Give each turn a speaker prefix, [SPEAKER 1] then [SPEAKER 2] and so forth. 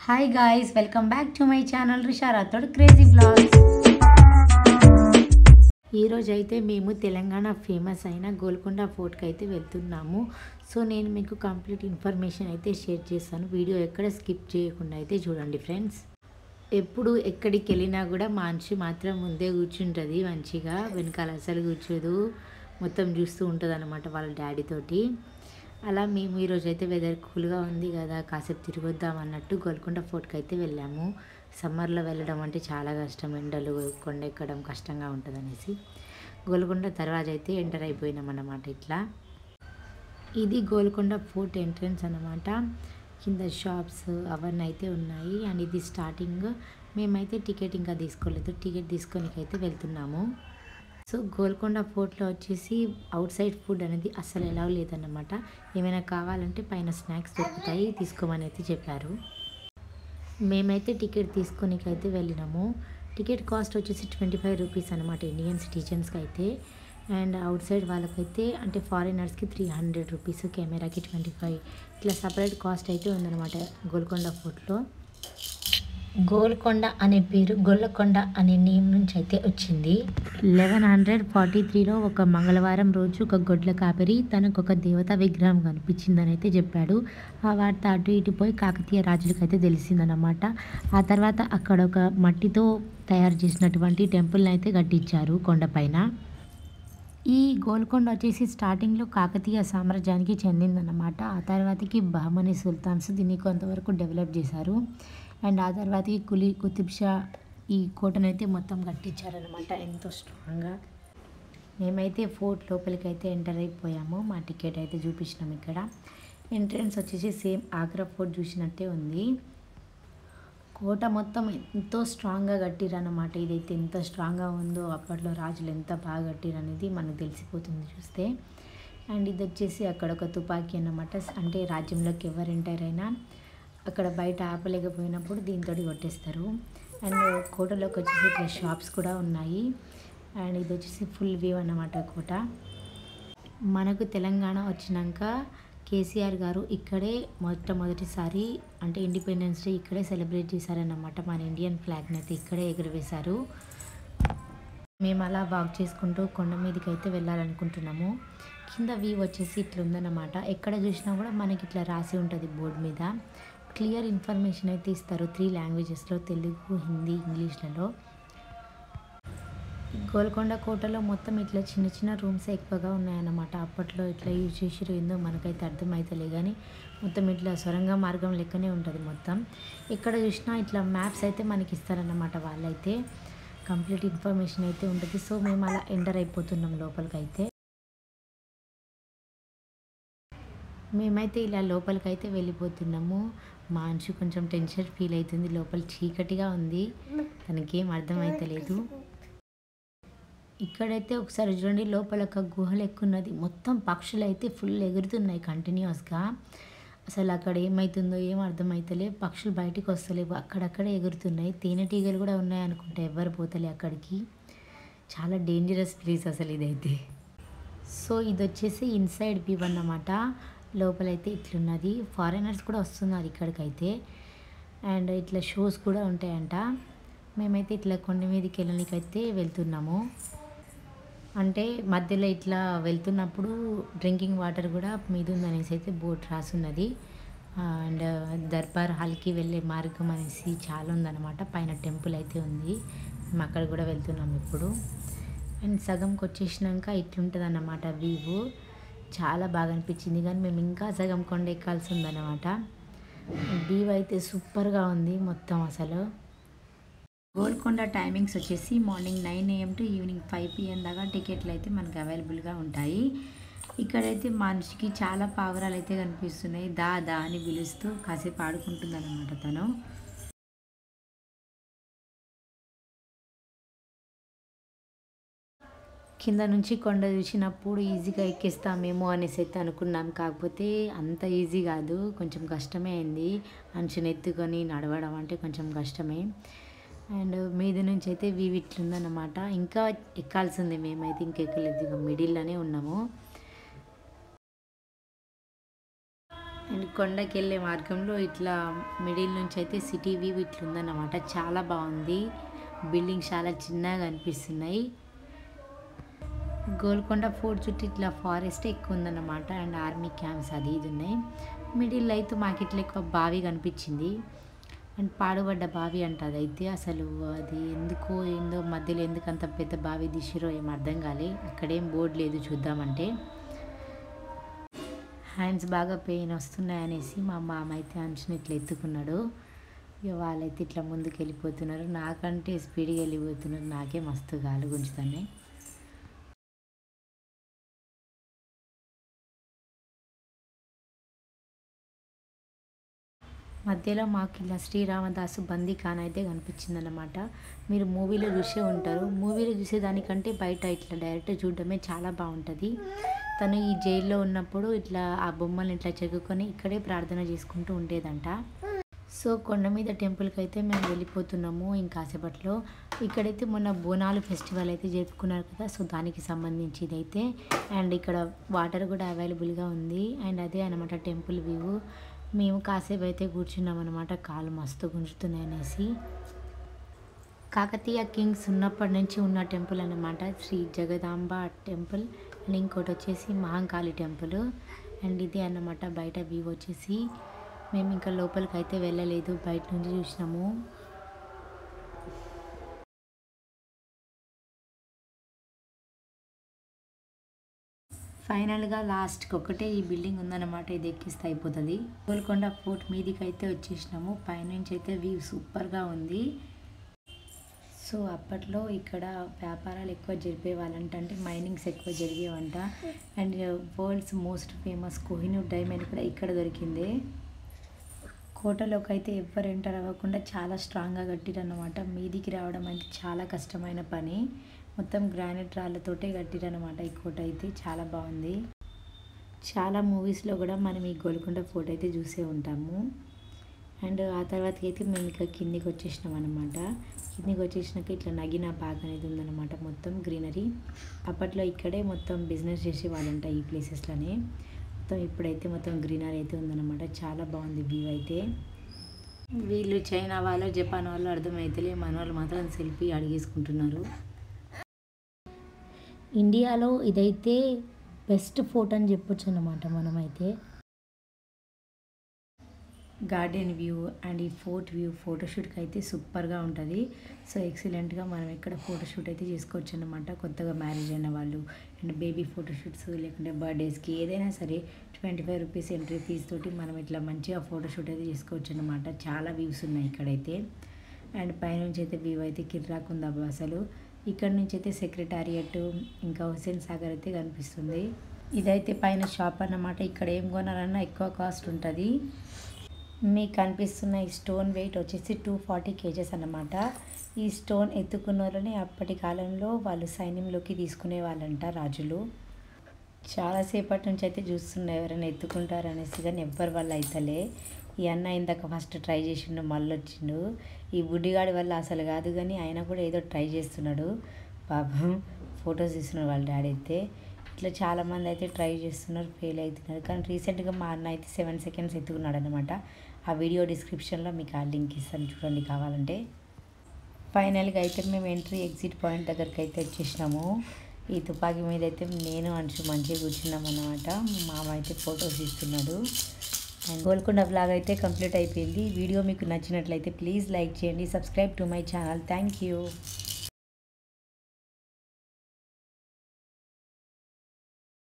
[SPEAKER 1] hi guys welcome back to my channel రిషారాతోడు crazy blogs ఈరోజు అయితే మేము తెలంగాణ ఫేమస్ అయిన గోల్కొండ ఫోర్ట్కి అయితే వెళ్తున్నాము సో నేను మీకు కంప్లీట్ ఇన్ఫర్మేషన్ అయితే షేర్ చేస్తాను వీడియో ఎక్కడ స్కిప్ చేయకుండా అయితే చూడండి ఫ్రెండ్స్ ఎప్పుడు ఎక్కడికి వెళ్ళినా కూడా మనిషి మాత్రం ముందే కూర్చుంటుంది మంచిగా వెనకాల అసలు కూర్చోదు మొత్తం చూస్తూ ఉంటుంది అనమాట వాళ్ళ డాడీ తోటి అలా మేము ఈరోజు అయితే వెదర్ కూల్గా ఉంది కదా కాసేపు తిరిగొద్దాం అన్నట్టు గోల్కొండ ఫోర్ట్కి అయితే వెళ్ళాము సమ్మర్లో వెళ్ళడం అంటే చాలా కష్టం ఎండలు కొండ ఎక్కడం కష్టంగా ఉంటుంది అనేసి గోల్కొండ తర్వాత అయితే ఎంటర్ అయిపోయినాం అన్నమాట ఇట్లా ఇది గోల్కొండ ఫోర్ట్ ఎంట్రన్స్ అన్నమాట కింద షాప్స్ అవన్నీ అయితే ఉన్నాయి అండ్ ఇది స్టార్టింగ్ మేమైతే టికెట్ ఇంకా తీసుకోలేదు టికెట్ తీసుకొనికి అయితే వెళ్తున్నాము సో గోల్కొండ ఫోర్ట్లో వచ్చేసి అవుట్ సైడ్ ఫుడ్ అనేది అస్సలు ఎలా లేదన్నమాట ఏమైనా కావాలంటే పైన స్నాక్స్ దొరుకుతాయి తీసుకోమని అయితే చెప్పారు మేమైతే టికెట్ తీసుకొనికి అయితే వెళ్ళినాము టికెట్ కాస్ట్ వచ్చేసి ట్వంటీ ఫైవ్ రూపీస్ అనమాట ఇండియన్ సిటిజన్స్కి అయితే అండ్ అవుట్ సైడ్ వాళ్ళకైతే అంటే ఫారినర్స్కి త్రీ హండ్రెడ్ రూపీస్ కెమెరాకి ట్వంటీ ఫైవ్ ఇట్లా సపరేట్ కాస్ట్ అయితే ఉందన్నమాట గోల్కొండ ఫోర్ట్లో గోల్కొండ అనే పేరు గొల్లకొండ అనే నేమ్ నుంచి అయితే వచ్చింది లెవెన్ హండ్రెడ్ ఫార్టీ త్రీలో ఒక మంగళవారం రోజు ఒక గొడ్ల కాపరి తనకు ఒక దేవతా విగ్రహం కనిపించిందని అయితే చెప్పాడు ఆ వార్త అటు ఇటు పోయి కాకతీయ రాజులకు అయితే తెలిసిందనమాట ఆ తర్వాత అక్కడ ఒక మట్టితో తయారు చేసినటువంటి టెంపుల్ని అయితే కట్టించారు కొండపైన ఈ గోల్కొండ వచ్చేసి స్టార్టింగ్లో కాకతీయ సామ్రాజ్యానికి చెందిందన్నమాట ఆ తర్వాతకి బహమనీ సుల్తాన్స్ దీన్ని కొంతవరకు డెవలప్ చేశారు అండ్ ఆ తర్వాతకి కులీ కుతుబ్ షా ఈ కోటను అయితే మొత్తం కట్టించారనమాట ఎంతో స్ట్రాంగ్గా మేమైతే ఫోర్ట్ లోపలికి అయితే ఎంటర్ అయిపోయాము మా టికెట్ అయితే చూపించినాం ఇక్కడ ఎంట్రన్స్ వచ్చేసి సేమ్ ఆగ్రా ఫోర్ట్ చూసినట్టే ఉంది కోట మొత్తం ఎంతో స్ట్రాంగ్గా కట్టిరన్నమాట ఇదైతే ఎంత స్ట్రాంగ్గా ఉందో అప్పట్లో రాజులు ఎంత బాగా కట్టిరు అనేది మనకు తెలిసిపోతుంది చూస్తే అండ్ ఇది వచ్చేసి అక్కడ ఒక తుపాకీ అన్నమాట అంటే రాజ్యంలోకి ఎవరు ఎంటర్ అయినా అక్కడ బయట ఆపలేకపోయినప్పుడు దీంతో కొట్టేస్తారు అండ్ కోటలోకి వచ్చేసి ఇట్లా షాప్స్ కూడా ఉన్నాయి అండ్ ఇది వచ్చేసి ఫుల్ వ్యూ అన్నమాట కోట మనకు తెలంగాణ వచ్చినాక కేసీఆర్ గారు ఇక్కడే మొట్టమొదటిసారి అంటే ఇండిపెండెన్స్ డే ఇక్కడే సెలబ్రేట్ చేశారన్నమాట మన ఇండియన్ ఫ్లాగ్ని అయితే ఇక్కడే ఎగురవేశారు మేము అలా వాక్ చేసుకుంటూ కొండ మీదకి అయితే వెళ్ళాలనుకుంటున్నాము కింద వ్యూ వచ్చేసి ఇట్లా ఉందన్నమాట ఎక్కడ చూసినా కూడా మనకి ఇట్లా రాసి ఉంటుంది బోర్డు మీద క్లియర్ ఇన్ఫర్మేషన్ అయితే ఇస్తారు త్రీ లాంగ్వేజెస్లో తెలుగు హిందీ ఇంగ్లీష్లలో గోల్కొండ కోటలో మొత్తం ఇట్లా చిన్న చిన్న రూమ్స్ ఎక్కువగా ఉన్నాయన్నమాట అప్పట్లో ఇట్లా యూజ్ చేసిరు ఏందో మనకైతే అర్థమవుతలే కానీ మొత్తం ఇట్లా సొరంగ మార్గం లెక్కనే ఉంటుంది మొత్తం ఎక్కడ చూసినా ఇట్లా మ్యాప్స్ అయితే మనకి ఇస్తారన్నమాట వాళ్ళైతే కంప్లీట్ ఇన్ఫర్మేషన్ అయితే ఉంటుంది సో మేము అలా ఎంటర్ అయిపోతున్నాం లోపలికి అయితే మేమైతే ఇలా లోపలికి అయితే వెళ్ళిపోతున్నాము మా అంశు కొంచెం టెన్షన్ ఫీల్ అవుతుంది లోపల చీకటిగా ఉంది తనకేం అర్థమైతలేదు ఇక్కడైతే ఒకసారి చూడండి లోపల ఒక గుహలు ఎక్కున్నది మొత్తం పక్షులు అయితే ఫుల్ ఎగురుతున్నాయి కంటిన్యూస్గా అసలు అక్కడ ఏమవుతుందో ఏం అర్థమవుతలే పక్షులు బయటికి వస్తలేవు అక్కడక్కడే ఎగురుతున్నాయి తేనెటీగలు కూడా ఉన్నాయి అనుకుంటే ఎవరు పోతలే అక్కడికి చాలా డేంజరస్ ప్లేస్ అసలు ఇదైతే సో ఇది వచ్చేసి ఇన్సైడ్ వ్యూ అన్నమాట లోపలైతే ఇట్లున్నది ఫారినర్స్ కూడా వస్తున్నారు ఇక్కడికైతే అండ్ ఇట్లా షోస్ కూడా ఉంటాయంట మేమైతే ఇట్లా కొండ మీదకి వెళ్ళడానికైతే వెళ్తున్నాము అంటే మధ్యలో ఇట్లా వెళ్తున్నప్పుడు డ్రింకింగ్ వాటర్ కూడా మీద ఉందనేసి అయితే బోర్డు రాసున్నది అండ్ దర్బార్ హాల్కి వెళ్ళే మార్గం అనేసి చాలా ఉందన్నమాట పైన టెంపుల్ అయితే ఉంది మేము అక్కడ కూడా వెళ్తున్నాం ఇప్పుడు అండ్ సగంకి వచ్చేసినాక ఇట్లుంటుంది అన్నమాట వ్యూ చాలా బాగా అనిపించింది కానీ మేము ఇంకా సగం కొండ ఎక్కాల్సి ఉందన్నమాట వ్యూ అయితే సూపర్గా ఉంది మొత్తం అసలు గోల్కొండ టైమింగ్స్ వచ్చేసి morning nine AM to evening five PM దాకా టికెట్లు అయితే మనకు అవైలబుల్గా ఉంటాయి ఇక్కడైతే మనిషికి చాలా పావురాలు అయితే కనిపిస్తున్నాయి దా దా అని పిలుస్తూ కాసేపు ఆడుకుంటుంది అనమాట తను కింద నుంచి కొండ చూసినప్పుడు ఈజీగా ఎక్కిస్తామేమో అనేసి అయితే అనుకున్నాం కాకపోతే అంత ఈజీ కాదు కొంచెం కష్టమే అయింది మనిషిని ఎత్తుకొని నడవడం అంటే కొంచెం కష్టమే అండ్ మీద నుంచి అయితే వ్యూ ఇట్లుందన్నమాట ఇంకా ఎక్కాల్సిందే మేమైతే ఇంకా ఎక్కలేదు ఇక మిడిల్లోనే ఉన్నాము అండ్ కొండకి వెళ్ళే మార్గంలో ఇట్లా మిడిల్ నుంచి అయితే సిటీ వ్యూ ఇట్లా ఉందన్నమాట చాలా బాగుంది బిల్డింగ్స్ చాలా చిన్నగా అనిపిస్తున్నాయి గోల్కొండ ఫోర్ట్ చుట్టూ ఇట్లా ఫారెస్ట్ ఎక్కువ ఉందన్నమాట అండ్ ఆర్మీ క్యాంప్స్ అది ఇది ఉన్నాయి మిడిల్ అయితే మాకు ఇట్లా ఎక్కువ బావి కనిపించింది అండ్ పాడుబడ్డ బావి అంట అదైతే అసలు అది ఎందుకో ఏందో మధ్యలో ఎందుకు అంత పెద్ద బావి తీసిరో ఏం అర్థం కాలే అక్కడేం బోర్డు లేదు చూద్దామంటే హ్యాండ్స్ బాగా పెయిన్ వస్తున్నాయి అనేసి మా మామ అయితే అంచుని ఇట్లా ఎత్తుకున్నాడు ఇక వాళ్ళైతే ఇట్లా ముందుకు వెళ్ళిపోతున్నారు నాకంటే స్పీడ్గా వెళ్ళిపోతున్నారు నాకే మస్తు గాలి గుంజుతున్నాయి మధ్యలో మాకు ఇలా శ్రీరామదాసు బందీ ఖాన్ అయితే కనిపించిందనమాట మీరు మూవీలో చూసే ఉంటారు మూవీలో చూసేదానికంటే బయట ఇట్లా డైరెక్ట్ చూడడమే చాలా బాగుంటుంది తను ఈ జైల్లో ఉన్నప్పుడు ఇట్లా ఆ బొమ్మల్ని ఇట్లా చెక్కుకొని ఇక్కడే ప్రార్థన చేసుకుంటూ ఉండేదంట సో కొండ మీద టెంపుల్కి అయితే మేము వెళ్ళిపోతున్నాము ఇంకాసేపట్లో ఇక్కడైతే మొన్న బోనాలు ఫెస్టివల్ అయితే జరుపుకున్నారు కదా సో దానికి సంబంధించి ఇదైతే అండ్ ఇక్కడ వాటర్ కూడా అవైలబుల్గా ఉంది అండ్ అదే అనమాట టెంపుల్ వ్యూ మేము కాసేపు అయితే కూర్చున్నాం అనమాట కాలు మస్తు గుంజుతున్నాయి అనేసి కాకతీయ కింగ్స్ ఉన్నప్పటి నుంచి ఉన్న టెంపుల్ అన్నమాట శ్రీ జగదాంబ టెంపుల్ అండ్ ఇంకోటి వచ్చేసి మహంకాళి టెంపుల్ అండ్ ఇది అన్నమాట బయట వ్యూ వచ్చేసి మేము ఇంకా లోపలికి అయితే వెళ్ళలేదు బయట నుంచి చూసినాము ఫైనల్గా లాస్ట్కి ఒకటే ఈ బిల్డింగ్ ఉందన్నమాట ఇది ఎక్కిస్తే అయిపోతుంది గోల్కొండ ఫోర్ట్ మీదికి అయితే వచ్చేసినాము పైనుంచి అయితే వ్యూ సూపర్గా ఉంది సో అప్పట్లో ఇక్కడ వ్యాపారాలు ఎక్కువ జరిపే వాళ్ళంట అంటే మైనింగ్స్ ఎక్కువ జరిగేవంట and world's most famous Kohinoor diamond కూడా ఇక్కడ దొరికింది కోటలోకి అయితే ఎవ్వరు ఎంటర్ అవ్వకుండా చాలా స్ట్రాంగ్గా కట్టిరన్నమాట మీదికి రావడం అంటే చాలా కష్టమైన పని మొత్తం గ్రానైట్ రాళ్ళతోటే కట్టిరన్నమాట ఈ కోట అయితే చాలా బాగుంది చాలా మూవీస్లో కూడా మనం ఈ గోల్కొండ ఫోటో అయితే చూసే ఉంటాము అండ్ ఆ తర్వాతకి అయితే మేము ఇక కిందికి వచ్చేసినాం అనమాట కిందికి వచ్చేసినాక ఇట్లా నగిన బాగ్ అనేది ఉందన్నమాట మొత్తం గ్రీనరీ అప్పట్లో ఇక్కడే మొత్తం బిజినెస్ చేసే వాళ్ళంట ఈ ప్లేసెస్లోనే మొత్తం ఇప్పుడైతే మొత్తం గ్రీనరీ అయితే ఉందన్నమాట చాలా బాగుంది వ్యూ అయితే వీళ్ళు చైనా వాళ్ళు జపాన్ వాళ్ళు అర్థమైతలే మన వాళ్ళు మాత్రం సెల్ఫీ అడిగేసుకుంటున్నారు ఇండియాలో ఇదైతే బెస్ట్ ఫోటో అని చెప్పొచ్చు అన్నమాట మనమైతే గార్డెన్ వ్యూ అండ్ ఈ ఫోర్ట్ వ్యూ ఫోటోషూట్కి అయితే సూపర్గా ఉంటుంది సో ఎక్సలెంట్గా మనం ఇక్కడ ఫోటోషూట్ అయితే చేసుకోవచ్చు అనమాట కొత్తగా మ్యారేజ్ అయిన వాళ్ళు అండ్ బేబీ ఫోటోషూట్స్ లేకుంటే బర్త్డేస్కి ఏదైనా సరే twenty five rupees entry fees తోటి మనం ఇట్లా మంచిగా ఫోటోషూట్ అయితే చేసుకోవచ్చు అనమాట చాలా వ్యూస్ ఉన్నాయి ఇక్కడైతే అండ్ పైనుంచి అయితే వ్యూ అయితే కిర్రాక్ ఉంది అబ్బా అసలు ఇక్కడ నుంచి అయితే సెక్రటారియట్ ఇంకా హుసేన్ సాగర్ అయితే కనిపిస్తుంది ఇదైతే పైన షాప్ అన్నమాట ఇక్కడ ఏం కొనాలన్నా ఎక్కువ కాస్ట్ ఉంటుంది మీకు కనిపిస్తున్న ఈ స్టోన్ వెయిట్ వచ్చేసి టూ ఫార్టీ కేజెస్ అన్నమాట ఈ స్టోన్ ఎత్తుకున్న వాళ్ళని అప్పటి కాలంలో వాళ్ళు సైన్యంలోకి తీసుకునే వాళ్ళంట రాజులు చాలాసేపటి నుంచి అయితే చూస్తున్నా ఎవరైనా ఎత్తుకుంటారు అనేసి కానీ ఎవ్వరి వల్ల అయితలే ఈ అన్న ఇందాక ఫస్ట్ ట్రై చేసిండు మళ్ళీ వచ్చిండు ఈ బుడ్డిగాడి వల్ల అసలు కాదు కానీ ఆయన కూడా ఏదో ట్రై చేస్తున్నాడు పాపం ఫొటోస్ తీస్తున్నాడు వాళ్ళ డాడీ అయితే ఇట్లా చాలామంది అయితే ట్రై చేస్తున్నారు ఫెయిల్ అవుతున్నారు కానీ రీసెంట్గా మా అన్న అయితే సెవెన్ సెకండ్స్ ఎత్తుకున్నాడు అనమాట ఆ వీడియో డిస్క్రిప్షన్లో మీకు ఆ లింక్ ఇస్తాను చూడండి కావాలంటే ఫైనల్గా అయితే మేము ఎంట్రీ ఎగ్జిట్ పాయింట్ దగ్గరికి అయితే వచ్చేసినాము ఈ తుపాకీ మీద అయితే నేను అంచు మంచిగా కూర్చున్నాం అనమాట మామ అయితే ఫొటోస్ ఇస్తున్నాడు అండ్ గోల్కొండ బ్లాగ్ అయితే కంప్లీట్ అయిపోయింది వీడియో మీకు నచ్చినట్లయితే ప్లీజ్ లైక్ చేయండి subscribe to my channel thank you